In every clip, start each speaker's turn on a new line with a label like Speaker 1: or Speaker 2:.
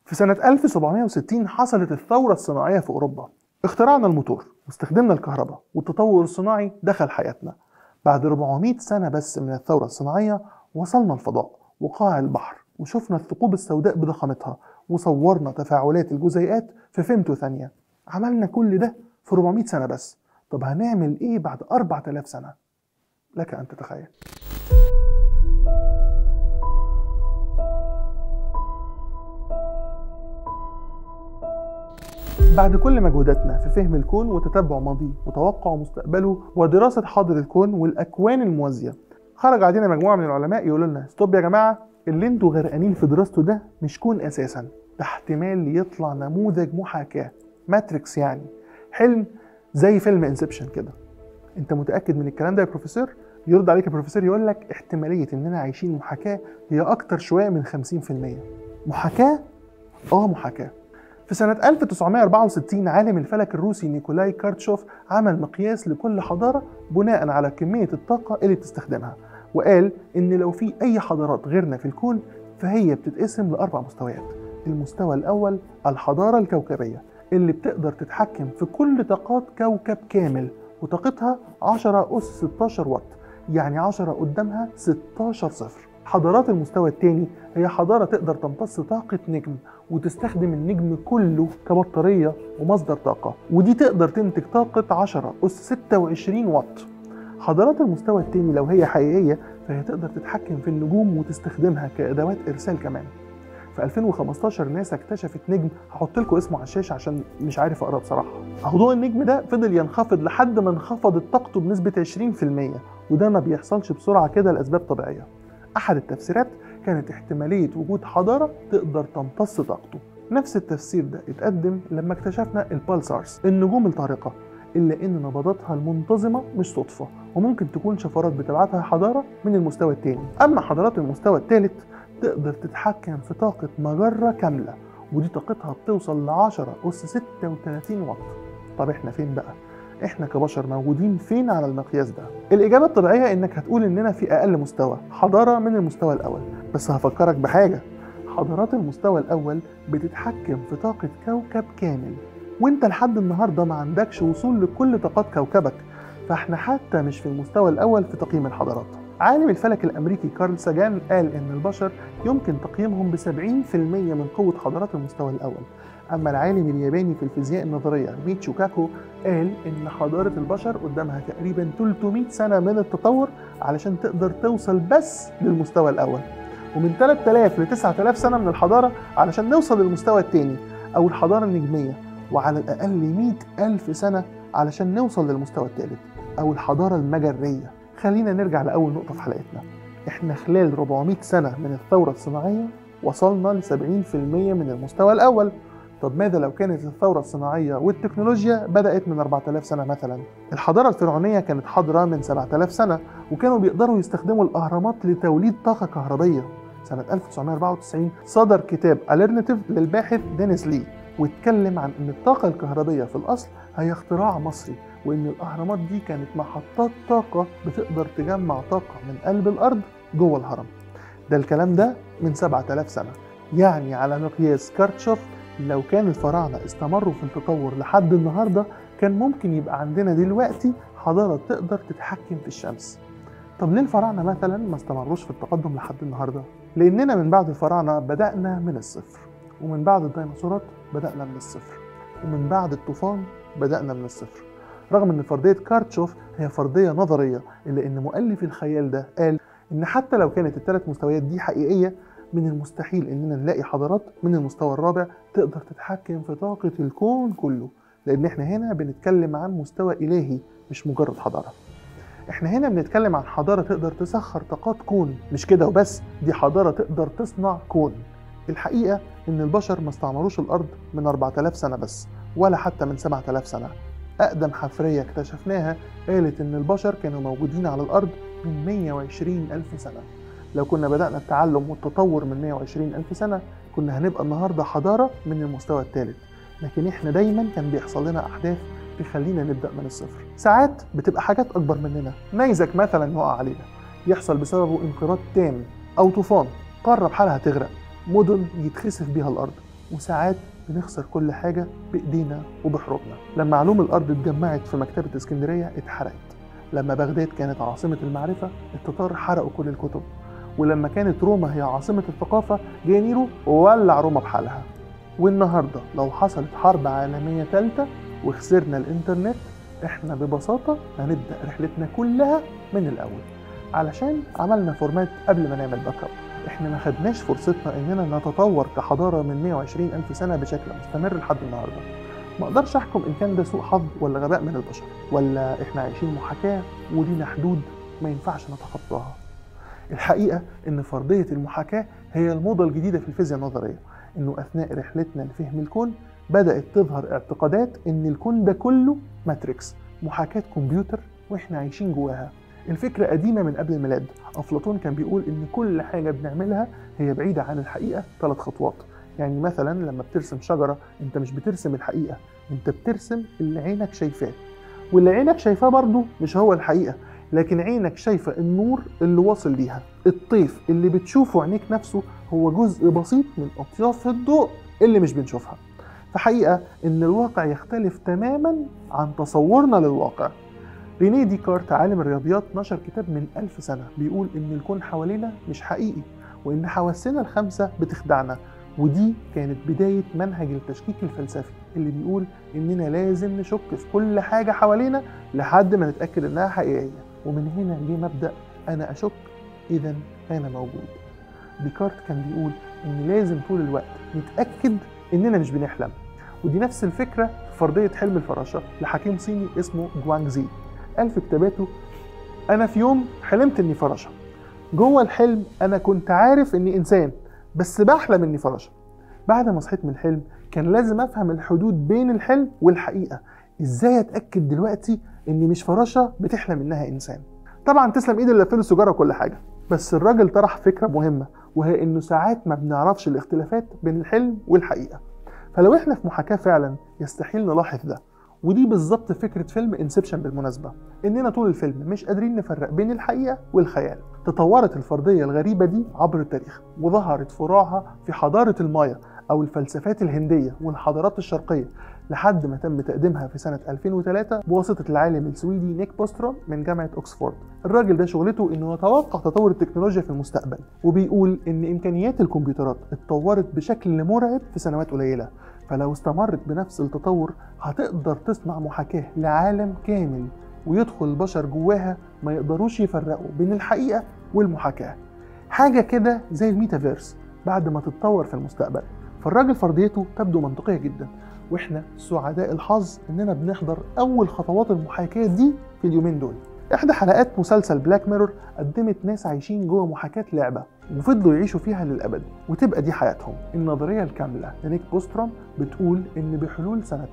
Speaker 1: في سنة 1760 حصلت الثورة الصناعية في أوروبا اخترعنا الموتور واستخدمنا الكهرباء والتطور الصناعي دخل حياتنا بعد 400 سنة بس من الثورة الصناعية وصلنا الفضاء وقاع البحر وشفنا الثقوب السوداء بضخامتها وصورنا تفاعلات الجزيئات في فيمتو ثانية عملنا كل ده في 400 سنة بس طب هنعمل ايه بعد 4000 سنة لك أن تتخيل بعد كل مجهوداتنا في فهم الكون وتتبع ماضيه وتوقع مستقبله ودراسة حاضر الكون والأكوان الموازية خرج علينا مجموعة من العلماء يقولوا لنا ستوب يا جماعة اللي انتوا غرقانين في دراسته ده مش كون أساسا ده احتمال يطلع نموذج محاكاة ماتريكس يعني حلم زي فيلم انسبشن كده انت متأكد من الكلام ده يا بروفيسور يرد عليك البروفيسور يقول لك احتمالية اننا عايشين محاكاة هي اكتر شوية من 50% محاكاة اه محاكاة في سنة 1964 عالم الفلك الروسي نيكولاي كارتشوف عمل مقياس لكل حضارة بناء على كمية الطاقة اللي بتستخدمها وقال إن لو في أي حضارات غيرنا في الكون فهي بتتقسم لأربع مستويات المستوى الأول الحضارة الكوكبية اللي بتقدر تتحكم في كل طاقات كوكب كامل وطاقتها 10 أس 16 واط يعني 10 قدامها 16 صفر حضارات المستوى الثاني هي حضارة تقدر تمتص طاقة نجم وتستخدم النجم كله كبطارية ومصدر طاقة ودي تقدر تنتج طاقة 10 أس 26 واط حضارات المستوى الثاني لو هي حقيقية فهي تقدر تتحكم في النجوم وتستخدمها كأدوات إرسال كمان في 2015 ناسا اكتشفت نجم هحط لكم اسمه على الشاشه عشان مش عارف اقرا بصراحه ضوء النجم ده فضل ينخفض لحد ما انخفضت طاقته بنسبه 20% وده ما بيحصلش بسرعه كده لاسباب طبيعيه احد التفسيرات كانت احتماليه وجود حضاره تقدر تمتص طاقته نفس التفسير ده اتقدم لما اكتشفنا البالسارز النجوم الطارقه الا ان نبضاتها المنتظمه مش صدفه وممكن تكون شفرات بتبعتها حضاره من المستوى الثاني اما حضارات المستوى الثالث تقدر تتحكم في طاقة مجرة كاملة ودي طاقتها بتوصل ل 10 أس 36 واط طب احنا فين بقى؟ احنا كبشر موجودين فين على المقياس ده؟ الإجابة الطبيعية إنك هتقول إننا في أقل مستوى حضارة من المستوى الأول بس هفكرك بحاجة حضارات المستوى الأول بتتحكم في طاقة كوكب كامل وانت لحد النهاردة ما عندكش وصول لكل طاقات كوكبك فاحنا حتى مش في المستوى الأول في تقييم الحضارات عالم الفلك الامريكي كارل ساجان قال ان البشر يمكن تقييمهم ب 70% من قوه حضارات المستوى الاول اما العالم الياباني في الفيزياء النظريه ميتشو كاكو قال ان حضاره البشر قدامها تقريبا 300 سنه من التطور علشان تقدر توصل بس للمستوى الاول ومن 3000 ل 9000 سنه من الحضاره علشان نوصل للمستوى الثاني او الحضاره النجميه وعلى الاقل 100 الف سنه علشان نوصل للمستوى الثالث او الحضاره المجريه خلينا نرجع لأول نقطة في حلقتنا إحنا خلال 400 سنة من الثورة الصناعية وصلنا ل 70% من المستوى الأول طب ماذا لو كانت الثورة الصناعية والتكنولوجيا بدأت من 4000 سنة مثلا؟ الحضارة الفرعونية كانت حاضرة من 7000 سنة وكانوا بيقدروا يستخدموا الأهرامات لتوليد طاقة كهربية سنة 1994 صدر كتاب اليرناتيف للباحث دينيس لي واتكلم عن ان الطاقة الكهربية في الأصل هي اختراع مصري وان الاهرامات دي كانت محطات طاقه بتقدر تجمع طاقه من قلب الارض جوه الهرم ده الكلام ده من 7000 سنه يعني على مقياس كارتشوف لو كان الفراعنه استمروا في التطور لحد النهارده كان ممكن يبقى عندنا دلوقتي حضاره تقدر تتحكم في الشمس طب ليه الفراعنه مثلا ما استمروش في التقدم لحد النهارده لاننا من بعد الفراعنه بدانا من الصفر ومن بعد الديناصورات بدانا من الصفر ومن بعد الطوفان بدانا من الصفر رغم ان فرضيه كارتشوف هي فرضيه نظريه الا ان مؤلف الخيال ده قال ان حتى لو كانت الثلاث مستويات دي حقيقيه من المستحيل اننا نلاقي حضارات من المستوى الرابع تقدر تتحكم في طاقه الكون كله لان احنا هنا بنتكلم عن مستوى الهي مش مجرد حضاره احنا هنا بنتكلم عن حضاره تقدر تسخر طاقات كون مش كده وبس دي حضاره تقدر تصنع كون الحقيقه ان البشر ما استعمروش الارض من 4000 سنه بس ولا حتى من 7000 سنه أقدم حفرية اكتشفناها قالت إن البشر كانوا موجودين على الأرض من 120 ألف سنة لو كنا بدأنا التعلم والتطور من 120 ألف سنة كنا هنبقى النهاردة حضارة من المستوى الثالث لكن إحنا دايما كان بيحصل لنا أحداث تخلينا نبدأ من الصفر ساعات بتبقى حاجات أكبر مننا نيزك مثلا يقع علينا يحصل بسببه انقراض تام أو طوفان قارة بحالها تغرق مدن يتخسف بيها الأرض وساعات بنخسر كل حاجة بإيدينا وبحروبنا لما علوم الأرض اتجمعت في مكتبة اسكندرية اتحرقت لما بغداد كانت عاصمة المعرفة التتار حرقوا كل الكتب ولما كانت روما هي عاصمة الثقافة جه نيرو وولع روما بحالها والنهاردة لو حصلت حرب عالمية ثالثة وخسرنا الإنترنت إحنا ببساطة هنبدأ رحلتنا كلها من الأول علشان عملنا فورمات قبل ما نعمل باك اب احنا ما خدناش فرصتنا اننا نتطور كحضاره من 120 الف سنه بشكل مستمر لحد النهارده ما اقدرش احكم ان كان ده سوء حظ ولا غباء من البشر ولا احنا عايشين محاكاه ولينا حدود ما ينفعش نتخطاها الحقيقه ان فرضيه المحاكاه هي الموضه الجديده في الفيزياء النظريه انه اثناء رحلتنا لفهم الكون بدات تظهر اعتقادات ان الكون ده كله ماتريكس محاكاه كمبيوتر واحنا عايشين جواها الفكرة قديمة من قبل الميلاد أفلاطون كان بيقول إن كل حاجة بنعملها هي بعيدة عن الحقيقة ثلاث خطوات يعني مثلا لما بترسم شجرة أنت مش بترسم الحقيقة أنت بترسم اللي عينك شايفاه واللي عينك شايفاه برضه مش هو الحقيقة لكن عينك شايفة النور اللي واصل ليها الطيف اللي بتشوفه عينيك نفسه هو جزء بسيط من أطياف الضوء اللي مش بنشوفها فحقيقة إن الواقع يختلف تماما عن تصورنا للواقع رينيه ديكارت عالم الرياضيات نشر كتاب من ألف سنة بيقول إن الكون حوالينا مش حقيقي وإن حواسنا الخمسة بتخدعنا ودي كانت بداية منهج التشكيك الفلسفي اللي بيقول إننا لازم نشك في كل حاجة حوالينا لحد ما نتأكد إنها حقيقية ومن هنا جه مبدأ أنا أشك إذا أنا موجود ديكارت كان بيقول إن لازم طول الوقت نتأكد إننا مش بنحلم ودي نفس الفكرة في فرضية حلم الفراشة لحكيم صيني اسمه جوانج زي قال في كتاباته أنا في يوم حلمت إني فراشة جوه الحلم أنا كنت عارف إني إنسان بس بحلم إني فراشة بعد ما صحيت من الحلم كان لازم أفهم الحدود بين الحلم والحقيقة إزاي أتأكد دلوقتي إني مش فراشة بتحلم إنها إنسان طبعا تسلم إيد اللي لفله السجارة وكل حاجة بس الراجل طرح فكرة مهمة وهي إنه ساعات ما بنعرفش الاختلافات بين الحلم والحقيقة فلو إحنا في محاكاة فعلا يستحيل نلاحظ ده ودي بالظبط فكرة فيلم انسبشن بالمناسبة إننا طول الفيلم مش قادرين نفرق بين الحقيقة والخيال تطورت الفرضية الغريبة دي عبر التاريخ وظهرت فروعها في حضارة المايا أو الفلسفات الهندية والحضارات الشرقية لحد ما تم تقديمها في سنة 2003 بواسطة العالم السويدي نيك بوسترون من جامعة أكسفورد الراجل ده شغلته إنه يتوقع تطور التكنولوجيا في المستقبل وبيقول إن إمكانيات الكمبيوترات اتطورت بشكل مرعب في سنوات قليلة فلو استمرت بنفس التطور هتقدر تصنع محاكاة لعالم كامل ويدخل البشر جواها ما يقدروش يفرقوا بين الحقيقة والمحاكاة حاجة كده زي الميتافيرس بعد ما تتطور في المستقبل فالراجل فرضيته تبدو منطقية جدا واحنا سعداء الحظ اننا بنحضر اول خطوات المحاكاة دي في اليومين دول احدى حلقات مسلسل بلاك ميرور قدمت ناس عايشين جوه محاكاة لعبة وفضلوا يعيشوا فيها للأبد وتبقى دي حياتهم النظرية الكاملة لنيك بوستروم بتقول إن بحلول سنة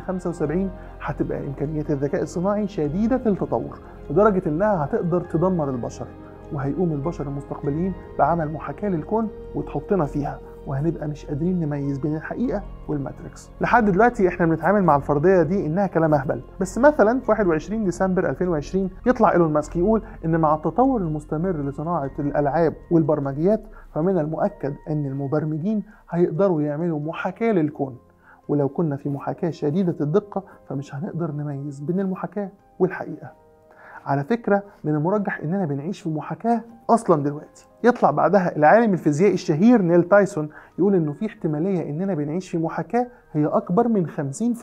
Speaker 1: 2075 هتبقى إمكانيات الذكاء الصناعي شديدة التطور لدرجة إنها هتقدر تدمر البشر وهيقوم البشر المستقبليين بعمل محاكاة للكون وتحطنا فيها وهنبقى مش قادرين نميز بين الحقيقه والماتريكس لحد دلوقتي احنا بنتعامل مع الفرضيه دي انها كلام اهبل بس مثلا في 21 ديسمبر 2020 يطلع ايلون ماسك يقول ان مع التطور المستمر لصناعه الالعاب والبرمجيات فمن المؤكد ان المبرمجين هيقدروا يعملوا محاكاه للكون ولو كنا في محاكاه شديده الدقه فمش هنقدر نميز بين المحاكاه والحقيقه على فكرة من المرجح إننا بنعيش في محاكاة أصلا دلوقتي يطلع بعدها العالم الفيزيائي الشهير نيل تايسون يقول إنه في احتمالية إننا بنعيش في محاكاة هي أكبر من 50%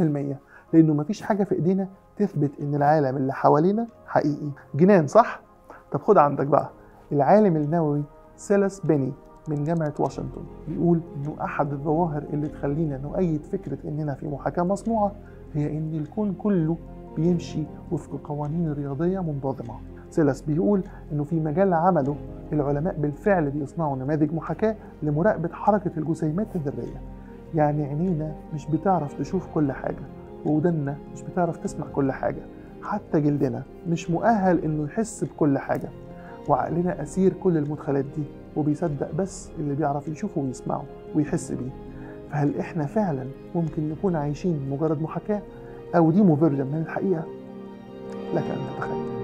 Speaker 1: لأنه مفيش حاجة في إيدينا تثبت إن العالم اللي حوالينا حقيقي جنان صح؟ طب خد عندك بقى العالم النووي سيلس بيني من جامعة واشنطن بيقول إنه أحد الظواهر اللي تخلينا نؤيد فكرة إننا في محاكاة مصنوعة هي إن الكون كله بيمشي وفق قوانين رياضية منتظمة سيلاس بيقول انه في مجال عمله العلماء بالفعل بيصنعوا نماذج محاكاة لمراقبة حركة الجسيمات الذرية يعني عينينا مش بتعرف تشوف كل حاجة وودنا مش بتعرف تسمع كل حاجة حتى جلدنا مش مؤهل انه يحس بكل حاجة وعقلنا أسير كل المدخلات دي وبيصدق بس اللي بيعرف يشوفه ويسمعه ويحس بيه فهل احنا فعلا ممكن نكون عايشين مجرد محاكاة أو ديمو فيرجن من الحقيقة لك أن تتخيل